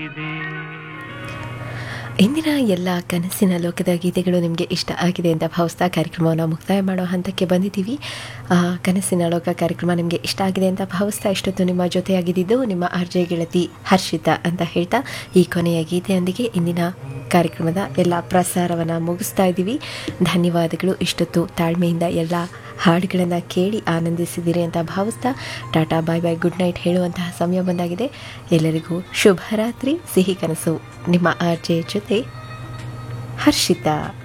ಇಂದಿನ ಎಲ್ಲ ಕನಸಿನ ಲೋಕದ ಗೀತೆಗಳು ನಿಮಗೆ ಇಷ್ಟ ಆಗಿದೆ ಅಂತ ಭಾವಿಸ್ತಾ ಕಾರ್ಯಕ್ರಮವನ್ನು ಮುಕ್ತಾಯ ಮಾಡೋ ಹಂತಕ್ಕೆ ಬಂದಿದ್ದೀವಿ ಆ, ಕನಸಿನ ಲೋಕ ಕಾರ್ಯಕ್ರಮ ನಿಮಗೆ ಇಷ್ಟ ಆಗಿದೆ ಅಂತ ಭಾವಿಸ್ತಾ ಇಷ್ಟೊತ್ತು ನಿಮ್ಮ ಜೊತೆಯಾಗಿದ್ದು ನಿಮ್ಮ ಆರ್ಜೆ ಗೆಳತಿ ಹರ್ಷಿತಾ ಅಂತ ಹೇಳ್ತಾ ಈ ಕೊನೆಯ ಗೀತೆಯೊಂದಿಗೆ ಇಂದಿನ ಕಾರ್ಯಕ್ರಮದ ಎಲ್ಲ ಪ್ರಸಾರವನ್ನು ಮುಗಿಸ್ತಾ ಇದ್ದೀವಿ ಧನ್ಯವಾದಗಳು ಇಷ್ಟೊತ್ತು ತಾಳ್ಮೆಯಿಂದ ಎಲ್ಲ ಹಾಡುಗಳನ್ನು ಕೇಳಿ ಆನಂದಿಸಿದ್ದೀರಿ ಅಂತ ಭಾವಿಸ್ತಾ tata bye bye good night ಹೇಳುವಂತಹ ಸಮಯ ಬಂದಾಗಿದೆ ಎಲ್ಲರಿಗೂ ಶುಭರಾತ್ರಿ ಸಿಹಿ ಕನಸು ನಿಮ್ಮ ಆರ್ಜೆ ಜೊತೆ ಹರ್ಷಿತಾ